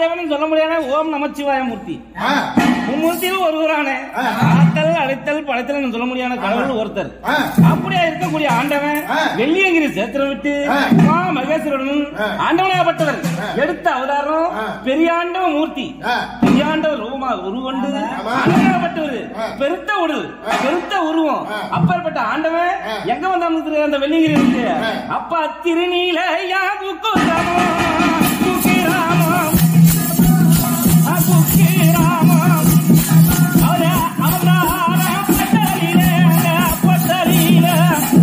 மகாதேவன் சொல்ல முடியாத ஓம் நமச்சிவாய மூர்த்தி ஆ, மும்மூர்த்தியில் ஒருவரான ஆ. ஆத்தல் அழைத்தல் படைத்தல் சொல்ல முடியாத கடவுள் ஒருத்தர் ஆ. அப்படியா இருக்கக்கூடிய ஆண்டவன் ஆ. வெள்ளியங்கிரி சேத்திரம் விட்டு ஆ. மா மகேஸ்வரனும் ஆ. ஆண்டவனாகப்பட்டவர் எடுத்த அவதாரம் ஆ. பெரியாண்டவ மூர்த்தி ஆ. பெரியாண்டவர் ரூபமாக உருவண்டு ஆமா. ஆண்டவனாகப்பட்டவர் ஆ. பெருத்த உடல் பெருத்த உருவம் ஆ. அப்பேற்பட்ட ஆண்டவன் ஆ. எங்க வந்தாங்க அந்த வெள்ளியங்கிரி இருக்கு ஆ. அப்பா திருநீல யா குக்குராமோ குக்கிராமோ ஆ, குக்கிராமோ அவரே அவதார பட்டரிலே பட்டரிலே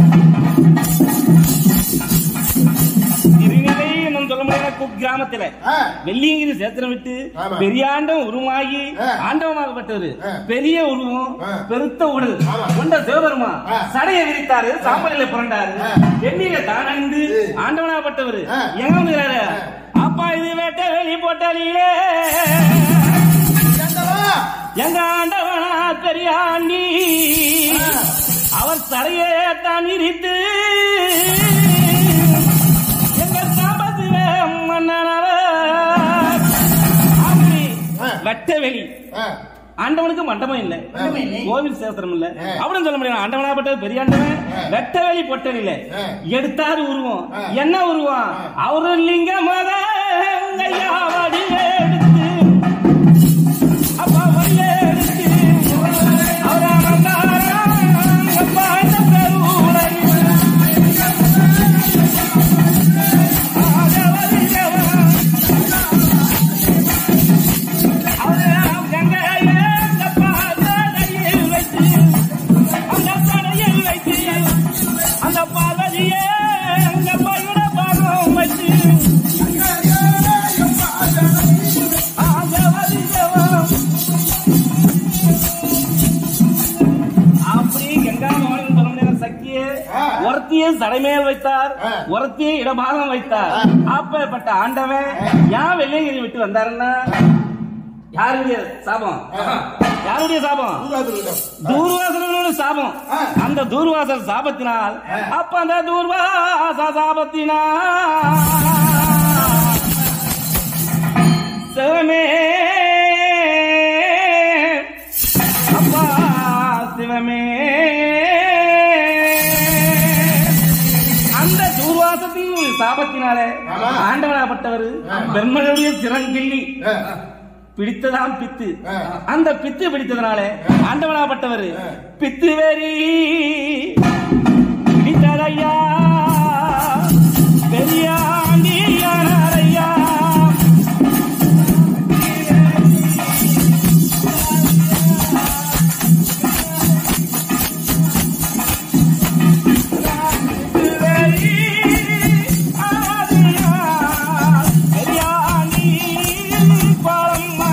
திருநிலை என்னும் சொல்ல முடியாத குக்கிராமத்தில ஆ. வெள்ளியங்கிரி சேத்திரம் விட்டு ஆமா. பெரியாண்டம் உருவாகி ஆ. ஆண்டவனாகப்பட்டவர் ஆ. பெரிய உருவம் ஆ. பெருத்த உடல் ஆமா. கொண்ட சிவபெருமா ஆ. சடையை விரித்தாரு சாம்பலில புரண்டாரு ஆ. வெண்ணில தானந்து ஏ. ஆண்டவனாகப்பட்டவர் ஆ. எங்க வந்துறாரு அப்பா இது வேட்ட வெளி போட்டாலே ஏண்டவா? எங்க ஆண்டவனா பெரியாண்டி ஆ. அவர் சடையை தான் விரித்து எங்க சாம்பத்தில மன்னனவர் அப்படி ஆ. வெட்டவெளி ஆ, ஆண்டவனுக்கு மண்டபம் இல்ல மண்டபம் இல்லை. கோவில் சேத்திரம் இல்ல ஆ. அப்படின்னு சொல்ல முடியாது ஆண்டவனாப்பட்ட பெரிய ஆண்டவன் ஆ. வெட்டவெளி பொட்டல் இல்ல ஆ. எடுத்தாரு உருவம் ஆ. என்ன உருவம் ஆ. அவரு லிங்க மத ஐயா வடிவே எடுத்து அப்பா வடிவே எடுத்து அவரா வந்தாரா அப்பா இந்த பெருவுரை அந்த பார்வதியே அங்க பயிர பாகம் வச்சு அப்படி கங்காமவன் சொல்ல முடியாத சக்தியை ஆ. ஒருத்தியை சடைமேல் வைத்தார் ஆ. ஒருத்தியை இடபாகம் வைத்தார் ஆ. அப்பேற்பட்ட ஆண்டவன் ஏன் வெள்ளையங்கிரி விட்டு வந்தாருன்னா யாருடைய சாபம் யாருடைய சாபம் தூராதுரிடம். தூர்வாசனோட சாபம் ஆ. அந்த தூர்வாசல் சாபத்தினால் ஆ. அப்ப அந்த தூர்வாச சாபத்தினால் சிவமே அப்பா சிவமே அந்த தூர்வாசத்தின் சாபத்தினாலே ஆமா. ஆண்டவனாகப்பட்டவர் ஆமா. பிரம்மனுடைய சிறங்கிள்ளி ஆ, பிடித்ததாம் பித்து ஆ. அந்த பித்து பிடித்ததுனால ஆண்டவனாப்பட்டவர் ஆ. பித்து வெறி பிடித்ததையா பெரியாண்டியாரையா பெரியாண்டி பரம்மா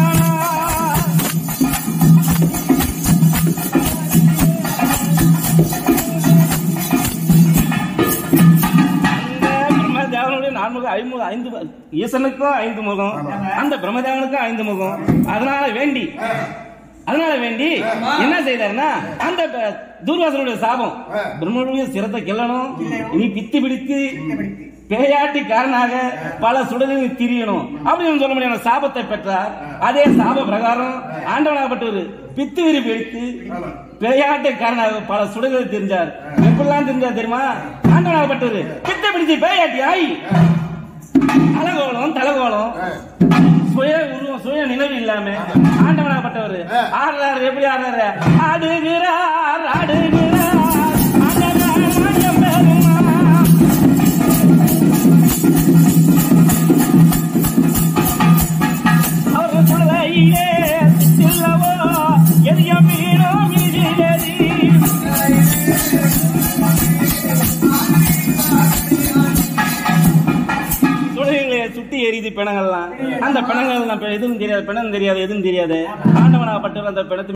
அந்த பிரம்மதேவனுடைய நான்முக ஐமுக ஐந்து மு- ஈசனுக்கும் ஐந்து முகம் அந்த பிரம்மதேவனுக்கும் ஐந்து முகம் அதனால வேண்டி அதனால வேண்டி என்ன செய்தாருன்னா அந்த ப- தூர்வாசனுடைய சாபம் ஆ. பிரம்மனுடைய சிரத்தை கிள்ளணும் இனி பித்து பிடித்து பேயாட்டி காரணாக பல சுடலில் திரியணும் அப்படின்னு சொல்ல முடியாத சாபத்தை பெற்றார் அதே சாப பிரகாரம் ஆண்டவனாகப்பட்டவர் பித்து விரிப்பு எடுத்து பேயாட்டை காரணாக பல சுடலில் தெரிஞ்சார் எப்படிலாம் தெரிஞ்சார் தெரியுமா ஆண்டவனாகப்பட்டவர் பித்து பிடிச்சு பேயாட்டி ஆயி அலகோலம் தலகோலம் ஆ. சுய உருவம் சுய நினைவு இல்லாம ஆண்டவனாகப்பட்டவர் ஆடுறாரு எப்படி ஆடுறாரு ஆடுகிறார் ஆடுகிறார் ஆடுகிறார் ஆயம் பெருமா. அவர் சுடலையிலே சில்லவோ எரிய மீனோ மீதிலெறி சுடலையிலே சுட்டி எரியுது பிணங்கள்லாம் அந்த பிணங்கள் எதுவும் தெரியாது பிணம் தெரியாது எதுவும் தெரியாது ஆண்டவனாகப்பட்டவர் அந்த பிணத்து